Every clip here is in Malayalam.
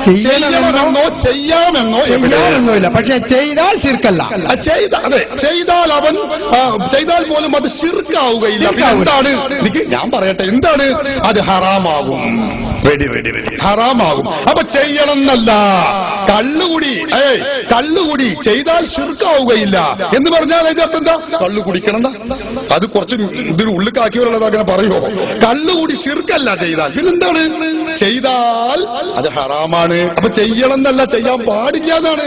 ചെയ്യണമെന്നോ ചെയ്യാമെന്നോ എവിടെ ചെയ്യാനൊന്നുമില്ല പക്ഷെ ചെയ്താൽ ശിർക്കല്ല ആ ചെയ്ത അതെ ചെയ്താൽ അവൻ ആ, ചെയ്താൽ പോലും അത് ശിർക്കാവുകയില്ല പിന്നെ എന്താണ് എനിക്ക് ഞാൻ പറയട്ടെ എന്താണ് അത് ഹറാമാകും റെഡി റെഡി റെഡി ഹറാമാകും അപ്പൊ ചെയ്യണം എന്നല്ല കള്ളുകുടി ഏയ് കള്ളുകുടി ചെയ്താൽ ശിർക്കാവുകയില്ല എന്ന് പറഞ്ഞാൽ അതിന്റെ അർത്ഥം എന്താ കള്ളു കുടിക്കണം എന്നാ? അത് കുറച്ച് ഇതിന് ഉള്ളിക്കാക്കിയവരുള്ളത് അങ്ങനെ പറയുമോ കള്ളുകൂടി ശിർക്കല്ല ചെയ്താൽ പിന്നെന്താണ് ചെയ്താൽ അത് ഹറാമാണ് അപ്പൊ ചെയ്യണം എന്നല്ല ചെയ്യാൻ പാടില്ല എന്നാണ്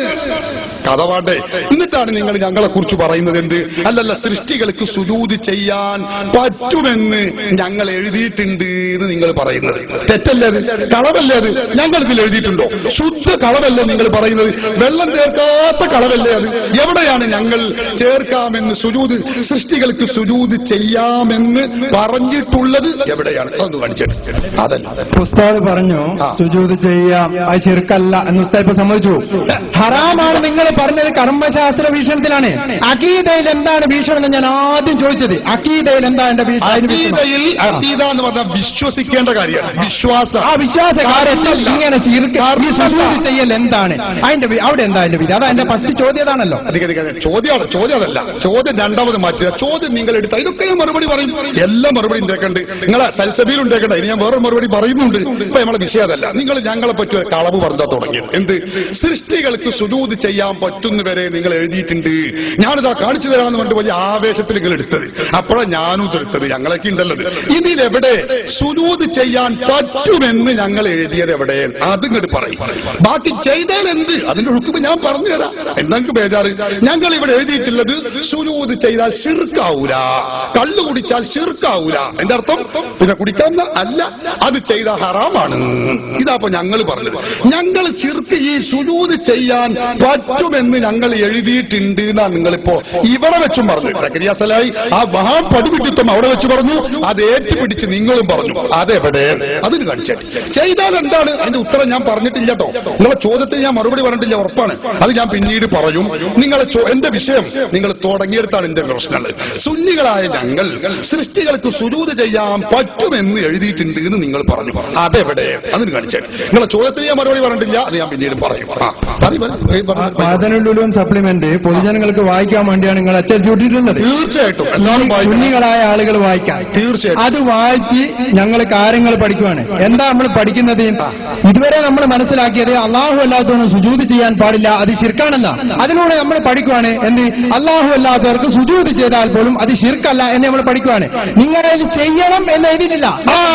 കഥ പാട്ടെ എന്നിട്ടാണ് നിങ്ങൾ ഞങ്ങളെ കുറിച്ച് പറയുന്നത് എന്ത് അല്ലല്ല സൃഷ്ടികൾക്ക് സുജൂതി ചെയ്യാൻ പറ്റുമെന്ന് ഞങ്ങൾ എഴുതിയിട്ടുണ്ട് എന്ന് നിങ്ങൾ പറയുന്നത് തെറ്റല്ലേ അത് കളവല്ലേ അത് ഞങ്ങൾ ഇതിൽ എഴുതിയിട്ടുണ്ടോ ശുദ്ധ കളവല്ലേ നിങ്ങൾ പറയുന്നത് വെള്ളം ചേർക്കാത്ത കളവല്ലേ അത് എവിടെയാണ് ഞങ്ങൾ ചേർക്കാമെന്ന് സുജൂത് സൃഷ്ടികൾക്ക് സുജൂത് ചെയ്യാമെന്ന് പറഞ്ഞിട്ടുള്ളത് എവിടെയാണ് അതൊന്ന് കാണിച്ചിട്ട് അതല്ല ഉസ്താദ് പറഞ്ഞു ആ. സുജൂത് ചെയ്യാം അത് ശിർക്കല്ല എന്ന് ഉസ്താദ് ഇപ്പൊ സമ്മതിച്ചു ഹറാമാണ് നിങ്ങൾ പറഞ്ഞത് കർമ്മശാസ്ത്ര വീക്ഷണത്തിലാണ് അക്കീതയിൽ എന്താണ് വീക്ഷണം എന്ന് ഞാൻ ആദ്യം ചോദിച്ചത് അക്കീതയിൽ എന്താ എന്റെ വീ- അതിന് വീക്ഷണം? അതീതയിൽ അതീത എന്ന് പറഞ്ഞാൽ വിശ്വസിക്കേണ്ട കാര്യമാണ് വിശ്വാസം ആ വിശ്വാസ കാര്യത്തിൽ കർമ്മല്ല. ഇങ്ങനെ ചീർക്ക് ഈ സുജൂത് ചെയ്യൽ എന്താണ് അതിന്റെ വി- അവിടെ എന്താ അതിന്റെ വിധി അതാ എന്റെ ഫസ്റ്റ് ചോദ്യം അതാണല്ലോ അധികം അധികം ചോദ്യമാണ് ചോദ്യം അതല്ല ചോദ്യം രണ്ടാമത് മാറ്റുക ചോദ്യം നിങ്ങൾ എടുത്ത ഇതൊക്കെ ഞാൻ മറുപടി പറയും എല്ലാം മറുപടി ഉണ്ടാക്കണ്ട് നിങ്ങളെ സൽസബിയിൽ ഉണ്ടാക്കണ്ട ഇനി ഞാൻ വേറെ മറുപടി പറയുന്നുണ്ട് ഇപ്പൊ നമ്മളെ വിഷയം അതല്ല നിങ്ങൾ ഞങ്ങളെ പറ്റി ഒരു കളവ് പറഞ്ഞാൽ തുടങ്ങിയത് എന്ത് സൃഷ്ടികൾക്ക് സുജൂത് ചെയ്യാൻ പറ്റുന്നവരെ നിങ്ങൾ എഴുതിയിട്ടുണ്ട് ഞാനിതാ കാണിച്ചു തരാമെന്ന് പറഞ്ഞിട്ട് വലിയ ആവേശത്തിൽ നിങ്ങൾ എടുത്തത് അപ്പോഴാണ് ഞാനും ഇതെടുത്തത് ഞങ്ങളൊക്കെ ഉണ്ടല്ലോ ഇത്. ഇതിലെവിടെ സുജൂത് ചെയ്യാൻ പറ്റുമെന്ന് ഞങ്ങൾ എഴുതിയത് എവിടെ അത് ഇങ്ങോട്ട് പറയും ബാക്കി ചെയ്താൽ എന്ത് അതിന്റെ ഒഴുക്കുമ്പോ ഞാൻ പറഞ്ഞു തരാം എന്തെങ്കിലും ബേജാറ് ഞങ്ങൾ ഇവിടെ എഴുതിയിട്ടുള്ളത് സുജൂത് ചെയ്താൽ ശിർക്കാവൂല കള്ളു കുടിച്ചാൽ ശിർക്കാവൂല എന്റെ അർത്ഥം പിന്നെ കുടിക്കാവുന്ന അല്ല അത് ചെയ്ത ഹറാമാണ് ഇതാപ്പോ ഞങ്ങൾ പറഞ്ഞത് ഞങ്ങൾ ശിർക്ക് ഈ സുജൂത് ചെയ്യാൻ പറ്റുമെന്ന് ഞങ്ങൾ എഴുതിയിട്ടുണ്ട് എന്നാ നിങ്ങളിപ്പോ ഇവിടെ വെച്ചും പറഞ്ഞു സക്കരിയാസലായി ആ മഹാപടിപിട്ടിത്വം അവിടെ വെച്ച് പറഞ്ഞു അത് ഏറ്റുപിടിച്ച് നിങ്ങളും പറഞ്ഞു അതെവിടെ അതിന് കാണിച്ചേട്ടെ ചെയ്താൽ എന്താണ് അതിന്റെ ഉത്തരം ഞാൻ പറഞ്ഞിട്ടില്ല കേട്ടോ നിങ്ങളെ ചോദ്യത്തിന് ഞാൻ മറുപടി പറഞ്ഞിട്ടില്ല ഉറപ്പാണ് അത് ഞാൻ പിന്നീട് പറയും നിങ്ങളെ ചോ- എന്റെ വിഷയം നിങ്ങൾ തുടങ്ങിയെടുത്താണ് എന്റെ പ്രശ്നങ്ങൾ സുന്നികളായ ഞങ്ങൾ സൃഷ്ടികൾക്ക് സുരൂത് ചെയ്യാൻ പറ്റുമെന്ന് എഴുതിയിട്ടുണ്ട് എന്ന് നിങ്ങൾ പറഞ്ഞു അതെവിടെ അതിന് കാണിച്ചേട്ടെ നിങ്ങളെ ചോദ്യത്തിന് ഞാൻ മറുപടി പറഞ്ഞിട്ടില്ല അത് ഞാൻ പിന്നീട് പറയും ആ, പറയ്, പറയ്, ഏയ് പറഞ്ഞോ, പറയ്. മാതനുലുലും സപ്ലിമെന്റ് പൊതുജനങ്ങൾക്ക് വായിക്കാൻ വേണ്ടിയാണ് നിങ്ങൾ അച്ചടിച്ചു വിട്ടിട്ടുള്ളത് തീർച്ചയായിട്ടും എല്ലാവരും വായിക്കണം കുഞ്ഞുങ്ങളായ ആളുകൾ വായിക്കാൻ തീർച്ചയായിട്ടും അത് വായിച്ച് ഞങ്ങൾ കാര്യങ്ങൾ പഠിക്കുവാണ് എന്താ നമ്മൾ പഠിക്കുന്നത് ഇതുവരെ നമ്മൾ മനസ്സിലാക്കിയത് അള്ളാഹു അല്ലാത്തവന് സുജൂത് ചെയ്യാൻ പാടില്ല അത് ശിർക്കാണെന്ന അതിലൂടെ നമ്മൾ പഠിക്കുവാണ് എന്ത് അള്ളാഹു അല്ലാത്തവർക്ക് സുജൂത് ചെയ്താൽ പോലും അത് ശിർക്കല്ല എന്ന് നമ്മൾ പഠിക്കുവാണ് നിങ്ങളിൽ ചെയ്യണം എന്ന് എഴുതിയിട്ടില്ല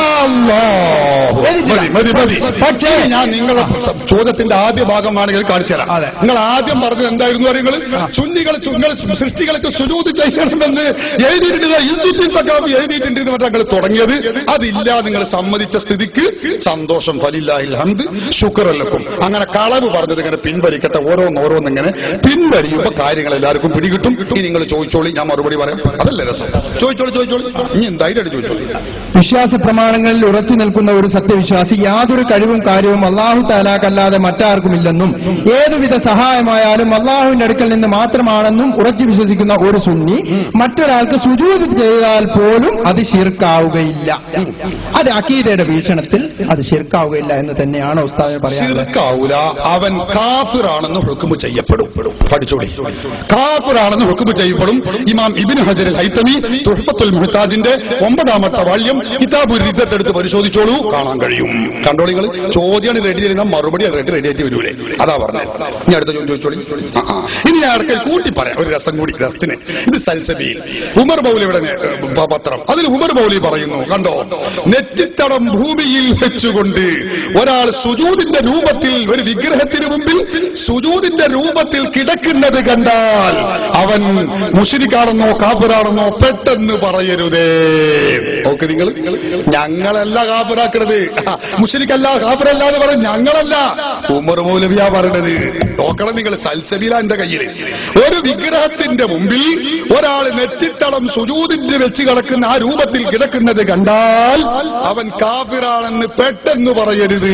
അല്ലാഹു. എഴുതിയിട്ടില്ല. മതി മതി മതി പക്ഷേ ഇനി ഞാൻ നിങ്ങളുടെ സ- ചോദ്യത്തിന്റെ ആദ്യ ഭാഗം വേണമെങ്കിൽ കാണിച്ചു തരാം അതെ. നിങ്ങൾ ആദ്യം പറഞ്ഞത് എന്തായിരുന്നു നിങ്ങൾ സുന്നികൾ നിങ്ങൾ സൃഷ്ടികൾക്ക് സുജൂത് ചെയ്യണമെന്ന് എഴുതിയിട്ടുണ്ട് യുദ്ധത്തിൽ സഖാബ് എഴുതിയിട്ടുണ്ട് എന്ന് പറഞ്ഞാൽ നിങ്ങൾ തുടങ്ങിയത് അതില്ല നിങ്ങൾ സമ്മതിച്ച സ്ഥിതിക്ക് സന്തോഷം ഫലില്ലാഹിൽ ഹംദ് ശുക്രല്ലക്കും അങ്ങനെ കളവ് പറഞ്ഞത് ഇങ്ങനെ പിൻവലിക്കട്ടെ ഓരോന്ന് ഓരോന്ന് ഇങ്ങനെ പിൻവലിയുമ്പോ കാര്യങ്ങൾ എല്ലാവർക്കും പിടികിട്ടും ഇനി നിങ്ങൾ ചോദിച്ചോളി ഞാൻ മറുപടി പറയാം അതല്ലേ രസം ചോദിച്ചോളി ചോദിച്ചോളി ഇനി എന്തായിട്ട് ചോദിച്ചോളി വിശ്വാസ പ്രമാണങ്ങളിൽ ഉറച്ചു നിൽക്കുന്ന ഒരു സത്യവിശ്വാസി യാതൊരു കഴിവും കാര്യവും അള്ളാഹു താലാക്കല്ലാതെ മറ്റാർക്കുമില്ലെന്നും ഏതുവിധ സഹായമായാലും അള്ളാഹുവിന്റെ അടുക്കൽ നിന്ന് മാത്രമാണെന്നും ഉറച്ചു വിശ്വസിക്കുന്ന ഒരു സുന്നി മറ്റൊരാൾക്ക് സുജൂത് ചെയ്താൽ പോലും അത് ശിർക്കാവുകയില്ല അത് അക്കീദയുടെ വീക്ഷണത്തിൽ അത് ശിർക്കാവുകയില്ല എന്ന് തന്നെയാണ് ഉസ്താദിന് പറയാനുള്ളത് ശിർക്കാവൂല അവൻ കാഫിറാണെന്ന് ഹുക്കുമ് ചെയ്യപ്പെടും പഠിച്ചോളി കാഫിറാണെന്ന് ഹുക്കുമ് ചെയ്യപ്പെടും ഇമാം ഇബിൻ ഹജർ ഹൈത്തമി തുഹഫത്തുൽ മുഹ്താജിന്റെ ഒമ്പതാമത്തെ വാള്യം കിതാബ് എടുത്ത് പരിശോധിച്ചോളൂ കാണാൻ കഴിയും കണ്ടോളിങ്ങൾ ചോദ്യമാണ് റെഡി ചെയ്യുന്ന മറുപടി റെഡി റെഡി ആയിട്ട് വരൂലേ അതാ പറഞ്ഞത് ഇനി അടുത്ത ചോദ്യം ചോദിച്ചോളി ആ, ആ. ഇനി ഞാൻ ഇടയ്ക്ക് കൂട്ടി പറയാം ഒരു രസം കൂടി രസത്തിന് ഇത് സൽസബിയിൽ ഉമർ ബൗലിയുടെ നേ- പ- പത്രം അതിൽ ഉമർ ബൗലി പറയുന്നു കണ്ടോ നെറ്റിത്തടം ഭൂമിയിൽ വെച്ചുകൊണ്ട് ഒരാൾ സുജൂതിന്റെ രൂപത്തിൽ ഒരു വിഗ്രഹത്തിന് മുമ്പിൽ സുജൂതിന്റെ രൂപത്തിൽ കിടക്കുന്നത് കണ്ടാൽ അവൻ മുഷിരിക്കാണെന്നോ കാപ്പുരാണെന്നോ പെട്ടെന്ന് പറയരുതേ ഓക്കെ നിങ്ങൾ ഞങ്ങളല്ല കാപ്പുരാക്കണത് മുഷിരിക്കല്ല കാപ്പുരല്ല എന്ന് പറയും ഞങ്ങളല്ല ഉമർ മൗലവിയാ പറയണത് നോക്കണം നിങ്ങൾ സൽസബീല എന്റെ കയ്യിൽ ഒരു വിഗ്രഹത്തിന്റെ മുമ്പിൽ ഒരാൾ നെറ്റിത്തളം സുജൂതിന്റെ വെച്ച് കിടക്കുന്ന ആ രൂപത്തിൽ കിടക്കുന്നത് കണ്ടാൽ അവൻ കാഫിറാണെന്ന് പെട്ടെന്ന് പറയരുത്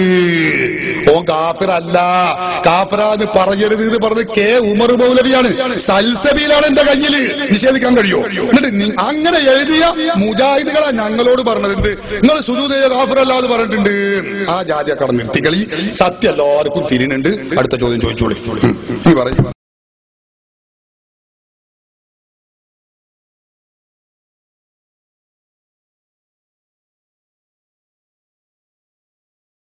ഓൻ കാഫിറല്ല കാഫിറാന്ന് പറയരുത് എന്ന് പറഞ്ഞ് കെ ഉമർ മൗലവിയാണ് സൽസബിയിലാണ് എന്റെ കയ്യിൽ നിഷേധിക്കാൻ കഴിയോ എന്നിട്ട് നി- അങ്ങനെ എഴുതിയ മുജാഹിദുകളാ ഞങ്ങളോട് പറഞ്ഞത് എന്ത് നിങ്ങൾ സുജൂദയ കാഫിറല്ല എന്ന് പറഞ്ഞിട്ടുണ്ട് ആ ജാതി കട നിർത്തിക്കളി സത്യം എല്ലാവർക്കും തിരിനുണ്ട് അടുത്ത ചോദ്യം ചോദിച്ചോളി ഉം. നീ പറയും